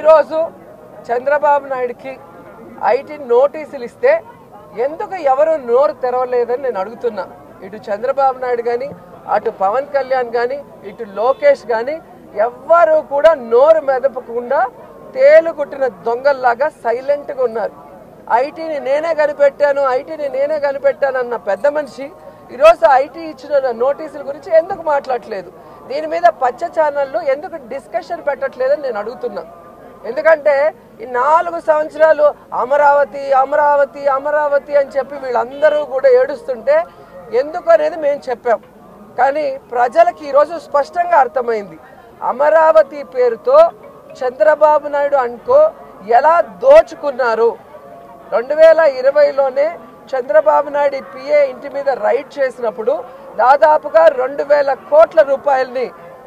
ఈరోజు చంద్రబాబు నాయుడుకి ఐటీ నోటీసులు ఇస్తే ఎందుకు ఎవరు నోరు తెరవలేదని నేను అడుగుతున్నా ఇటు చంద్రబాబు నాయుడు కానీ అటు పవన్ కళ్యాణ్ కానీ ఇటు లోకేష్ కానీ ఎవ్వరు కూడా నోరు మెదపకుండా తేలు కుట్టిన దొంగల్లాగా సైలెంట్గా ఉన్నారు ఐటీని నేనే కనిపెట్టాను ఐటీని నేనే కనిపెట్టాను అన్న పెద్ద మనిషి ఈరోజు ఐటీ ఇచ్చిన నోటీసుల గురించి ఎందుకు మాట్లాడట్లేదు దీని మీద పచ్చ ఛానళ్ళు ఎందుకు డిస్కషన్ పెట్టట్లేదని నేను అడుగుతున్నా ఎందుకంటే ఈ నాలుగు సంవత్సరాలు అమరావతి అమరావతి అమరావతి అని చెప్పి వీళ్ళందరూ కూడా ఏడుస్తుంటే ఎందుకు అనేది మేము చెప్పాం కానీ ప్రజలకి ఈరోజు స్పష్టంగా అర్థమైంది అమరావతి పేరుతో చంద్రబాబు నాయుడు అనుకో ఎలా దోచుకున్నారు రెండు వేల ఇరవైలోనే చంద్రబాబు నాయుడు పిఏ ఇంటి మీద రైడ్ చేసినప్పుడు దాదాపుగా రెండు వేల కోట్ల రూపాయలని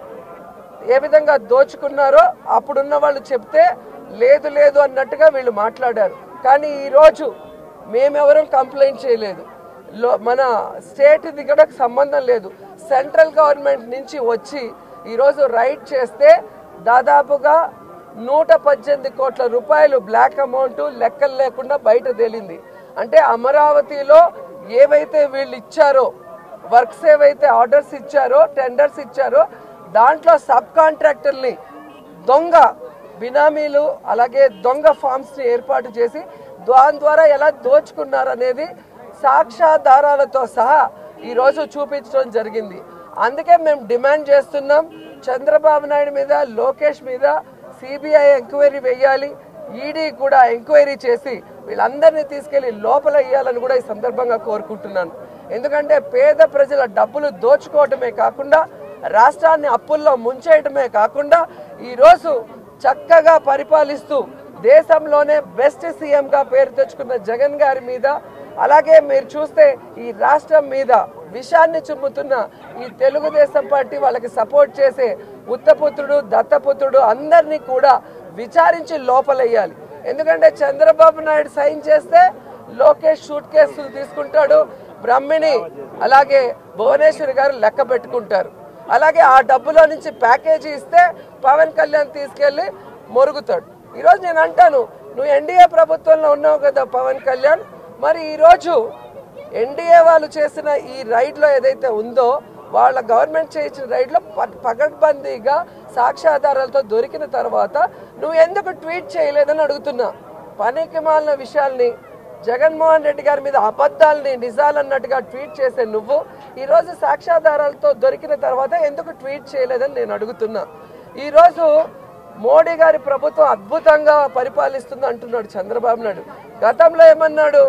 ఏ విధంగా దోచుకున్నారో అప్పుడున్న వాళ్ళు చెప్తే లేదు లేదు అన్నట్టుగా వీళ్ళు మాట్లాడారు కానీ ఈరోజు మేమెవరం కంప్లైంట్ చేయలేదు లో మన స్టేట్ది కూడా సంబంధం లేదు సెంట్రల్ గవర్నమెంట్ నుంచి వచ్చి ఈరోజు రైడ్ చేస్తే దాదాపుగా నూట పద్దెనిమిది కోట్ల రూపాయలు బ్లాక్ అమౌంట్ లెక్కలు లేకుండా బయట తేలింది అంటే అమరావతిలో ఏవైతే వీళ్ళు ఇచ్చారో వర్క్స్ ఏవైతే ఆర్డర్స్ ఇచ్చారో టెండర్స్ ఇచ్చారో దాంట్లో సబ్ కాంట్రాక్టర్ని దొంగ బినామీలు అలాగే దొంగ ఫామ్స్ని ఏర్పాటు చేసి దాని ద్వారా ఎలా దోచుకున్నారు అనేది సాక్ష్యాధారాలతో సహా ఈరోజు చూపించడం జరిగింది అందుకే మేము డిమాండ్ చేస్తున్నాం చంద్రబాబు నాయుడు మీద లోకేష్ మీద సిబిఐ ఎంక్వైరీ వేయాలి ఈడీ కూడా ఎంక్వైరీ చేసి వీళ్ళందరినీ తీసుకెళ్లి లోపల వేయాలని కూడా ఈ సందర్భంగా కోరుకుంటున్నాను ఎందుకంటే పేద ప్రజల డబ్బులు దోచుకోవటమే కాకుండా రాష్ట్రాన్ని అప్పుల్లో ముంచేయటమే కాకుండా ఈరోజు చక్కగా పరిపాలిస్తూ దేశంలోనే బెస్ట్ సీఎంగా పేరు తెచ్చుకున్న జగన్ గారి మీద అలాగే మీరు చూస్తే ఈ రాష్ట్రం మీద విషాన్ని చుమ్ముతున్న ఈ తెలుగుదేశం పార్టీ వాళ్ళకి సపోర్ట్ చేసే ఉత్తపుత్రుడు దత్తపుత్రుడు అందరినీ కూడా విచారించి లోపలయ్యాలి ఎందుకంటే చంద్రబాబు నాయుడు సైన్ చేస్తే లోకేష్ షూట్ కేసులు తీసుకుంటాడు బ్రహ్మిణి అలాగే భువనేశ్వరి గారు లెక్క పెట్టుకుంటారు అలాగే ఆ డబ్బులో నుంచి ప్యాకేజీ ఇస్తే పవన్ కళ్యాణ్ తీసుకెళ్లి మొరుగుతాడు ఈరోజు నేను అంటాను నువ్వు ఎన్డీఏ ప్రభుత్వంలో ఉన్నావు కదా పవన్ కళ్యాణ్ మరి ఈరోజు ఎన్డీఏ వాళ్ళు చేసిన ఈ రైడ్లో ఏదైతే ఉందో వాళ్ళ గవర్నమెంట్ చేయించిన రైడ్లో ప- పకడ్బందీగా సాక్ష్యాధారాలతో దొరికిన తర్వాత నువ్వు ఎందుకు ట్వీట్ చేయలేదని అడుగుతున్నా పనికి మాలిన విషయాల్ని జగన్మోహన్ రెడ్డి గారి మీద అబద్ధాలని నిజాలన్నట్టుగా ట్వీట్ చేసే నువ్వు ఈరోజు సాక్ష్యాధారాలతో దొరికిన తర్వాత ఎందుకు ట్వీట్ చేయలేదని నేను అడుగుతున్నా ఈరోజు మోడీ గారి ప్రభుత్వం అద్భుతంగా పరిపాలిస్తుంది అంటున్నాడు చంద్రబాబు నాయుడు గతంలో ఏమన్నాడు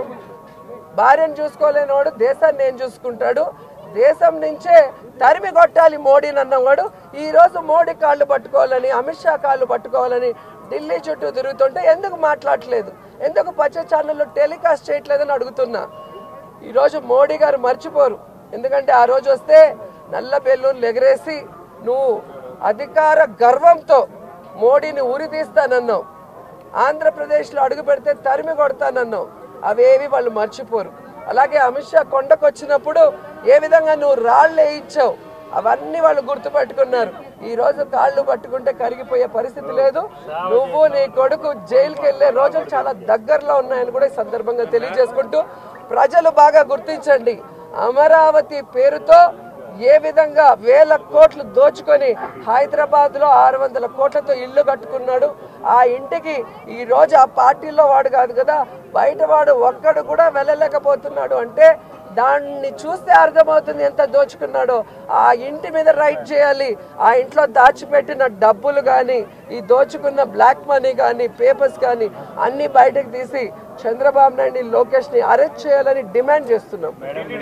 భార్యను చూసుకోలేనివాడు దేశాన్ని ఏం చూసుకుంటాడు దేశం నుంచే తరిమి కొట్టాలి మోడీని అన్నవాడు ఈ రోజు మోడీ కాళ్ళు పట్టుకోవాలని అమిత్ షా కాళ్ళు పట్టుకోవాలని ఢిల్లీ చుట్టూ తిరుగుతుంటే ఎందుకు మాట్లాడట్లేదు ఎందుకు పచ్చ ఛానల్లో టెలికాస్ట్ చేయట్లేదని అడుగుతున్నా ఈరోజు మోడీ గారు మర్చిపోరు ఎందుకంటే ఆ రోజు వస్తే నల్ల బెల్లూన్లు ఎగరేసి నువ్వు అధికార గర్వంతో మోడీని ఉరి తీస్తానన్నావు ఆంధ్రప్రదేశ్లో అడుగు పెడితే తరిమి కొడతానన్నావు అవేవి వాళ్ళు మర్చిపోరు అలాగే అమిత్ షా కొండకు వచ్చినప్పుడు ఏ విధంగా నువ్వు రాళ్ళు వేయించావు అవన్నీ వాళ్ళు గుర్తుపెట్టుకున్నారు ఈ రోజు కాళ్ళు పట్టుకుంటే కరిగిపోయే పరిస్థితి లేదు నువ్వు నీ కొడుకు జైలుకి వెళ్లే రోజులు చాలా దగ్గరలో ఉన్నాయని కూడా ఈ సందర్భంగా తెలియజేసుకుంటూ ప్రజలు బాగా గుర్తించండి అమరావతి పేరుతో ఏ విధంగా వేల కోట్లు దోచుకొని హైదరాబాద్ లో ఆరు వందల కోట్లతో ఇల్లు కట్టుకున్నాడు ఆ ఇంటికి ఈ రోజు ఆ పార్టీలో వాడు కాదు కదా బయట వాడు ఒక్కడు కూడా వెళ్ళలేకపోతున్నాడు అంటే దాన్ని చూస్తే అర్థమవుతుంది ఎంత దోచుకున్నాడో ఆ ఇంటి మీద రైట్ చేయాలి ఆ ఇంట్లో దాచిపెట్టిన డబ్బులు కానీ ఈ దోచుకున్న బ్లాక్ మనీ కానీ పేపర్స్ కానీ అన్ని బయటకు తీసి చంద్రబాబు నాయుడు లోకేష్ ని అరెస్ట్ చేయాలని డిమాండ్ చేస్తున్నాం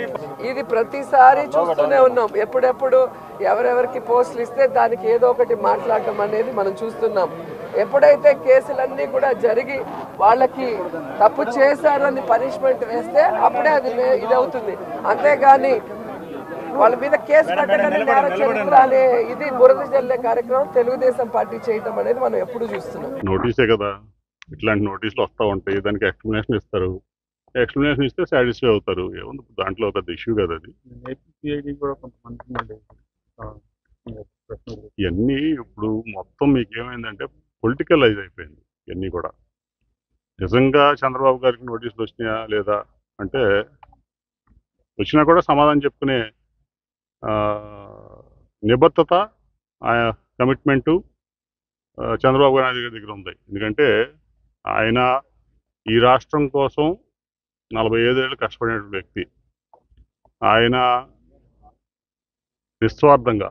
ఇది ప్రతిసారి చూస్తూనే ఉన్నాం ఎప్పుడెప్పుడు ఎవరెవరికి పోస్టులు ఇస్తే దానికి ఏదో ఒకటి మాట్లాడటం అనేది మనం చూస్తున్నాం ఎప్పుడైతే కేసులన్నీ కూడా జరిగి వాళ్ళకి తప్పు చేశారని పనిష్మెంట్ వేస్తే అప్పుడే అది లే- ఇది అవుతుంది అంతేగాని వాళ్ళ మీద కేసు పెట్టగానే నేర చరిత్ర అనే ఇది బురద జల్లే కార్యక్రమం తెలుగుదేశం పార్టీ చేయటం అనేది మనం ఎప్పుడు చూస్తున్నాం నోటీసే కదా ఇట్లాంటి నోటీసులు వస్తూ ఉంటాయి దానికి ఎక్స్ప్లెనేషన్ ఇస్తారు ఎక్స్ప్లెనేషన్ ఇస్తే సాటిస్ఫై అవుతారు ఏముంది దాంట్లో పెద్ద ఇష్యూ కదా అది ఏపీఐడి కూడా కొంతమంది మళ్ళీ ఆ, ప్రశ్నలు ఇవన్నీ ఇప్పుడు మొత్తం మీకు ఏమైందంటే పొలిటికలైజ్ అయిపోయింది ఇవన్నీ కూడా నిజంగా చంద్రబాబు గారికి నోటీసులు వచ్చినాయా లేదా అంటే వచ్చినా కూడా సమాధానం చెప్పుకునే ఆ, నిబద్ధత కమిట్మెంటు చంద్రబాబు నాయుడు గారి దగ్గర ఉంది ఎందుకంటే ఆయన ఈ రాష్ట్రం కోసం నలభై ఐదేళ్ళు కష్టపడిన వ్యక్తి ఆయన నిస్వార్థంగా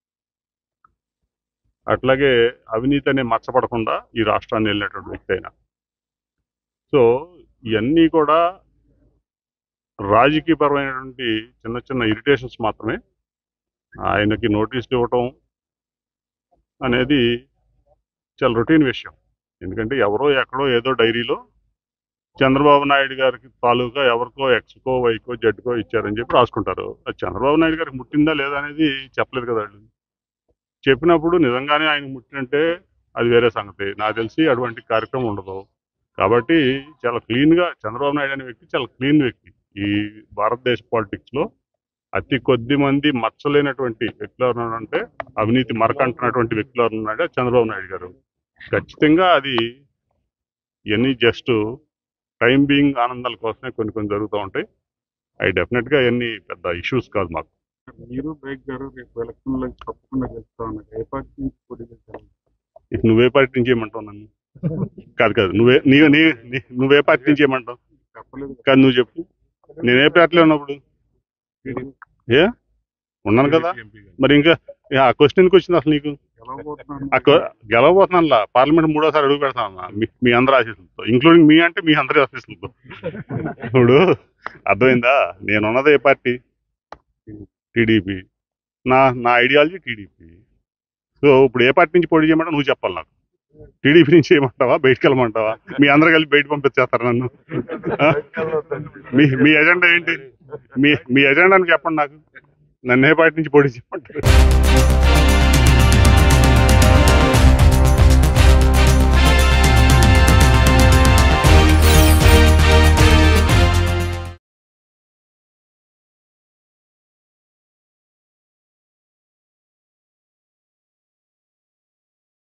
అట్లాగే అవినీతి అనే మచ్చపడకుండా ఈ రాష్ట్రాన్ని వెళ్ళినటువంటి వ్యక్తి అయినా సో ఇవన్నీ కూడా రాజకీయపరమైనటువంటి చిన్న చిన్న ఇరిటేషన్స్ మాత్రమే ఆయనకి నోటీసులు ఇవ్వటం అనేది చాలా రొటీన్ విషయం ఎందుకంటే ఎవరో ఎక్కడో ఏదో డైరీలో చంద్రబాబు నాయుడు గారికి తాలూకా ఎవరికో ఎక్స్కో వైకో జడ్కో ఇచ్చారని చెప్పి రాసుకుంటారు అది చంద్రబాబు నాయుడు గారికి ముట్టిందా లేదా అనేది చెప్పలేదు కదా వాళ్ళు చెప్పినప్పుడు నిజంగానే ఆయన ముట్టినంటే అది వేరే సంగతి నాకు తెలిసి అటువంటి కార్యక్రమం ఉండదు కాబట్టి చాలా క్లీన్ గా చంద్రబాబు నాయుడు అనే వ్యక్తి చాలా క్లీన్ వ్యక్తి ఈ భారతదేశ పాలిటిక్స్ లో అతి కొద్ది మంది మచ్చలేనటువంటి వ్యక్తులు ఎవరున్నారంటే అవినీతి మరకంటున్నటువంటి వ్యక్తులు ఎవరున్నారంటే చంద్రబాబు నాయుడు గారు ఖచ్చితంగా అది ఇవన్నీ జస్ట్ టైం బీయింగ్ ఆనందాల కోసమే కొన్ని కొన్ని జరుగుతూ ఉంటాయి అవి డెఫినెట్ గా ఇవన్నీ పెద్ద ఇష్యూస్ కాదు మాకు మీరు బైక్ గారు రేపు ఎలక్షన్ లో తప్పకుండా గెలుస్తా ఉన్నారు ఏ పార్టీ నుంచి పోటీ చేస్తారు ఇక నువ్వే పార్టీ నుంచి ఏమంటావు నన్ను కాదు కాదు నువ్వే నీ నీ నీ- నువ్వే పార్టీ నుంచి ఏమంటావు చెప్పలేదు కాదు నువ్వు చెప్పు నేనే పార్టీలో ఉన్నప్పుడు ఏ ఉన్నాను కదా మరి ఇంకా ఆ క్వశ్చన్కి వచ్చింది అసలు నీకు గెలవబోతున్నాను ఆ క్వ- గెలవబోతున్నానులా పార్లమెంట్ మూడోసారి అడుగు పెడతాను మీ అందరి ఆశీస్సులతో ఇంక్లూడింగ్ మీ అంటే మీ అందరి ఆశీస్సులతో ఇప్పుడు అర్థమైందా నేను ఉన్నది ఏ పార్టీ టీడీపీ నా నా ఐడియాలజీ టీడీపీ సో ఇప్పుడు ఏ పార్టీ నుంచి పోటీ చేయమంటావు నువ్వు చెప్పాలి నాకు టీడీపీ నుంచి చేయమంటావా బయటకు వెళ్ళమంటావా మీ అందరు కలిసి బయట పంపించేస్తారు నన్ను ఆ? మీ మీ ఎజెండా ఏంటి మీ మీ ఎజెండాని చెప్పండి నాకు నన్ను ఏ పార్టీ నుంచి పోటీ చేయమంటారు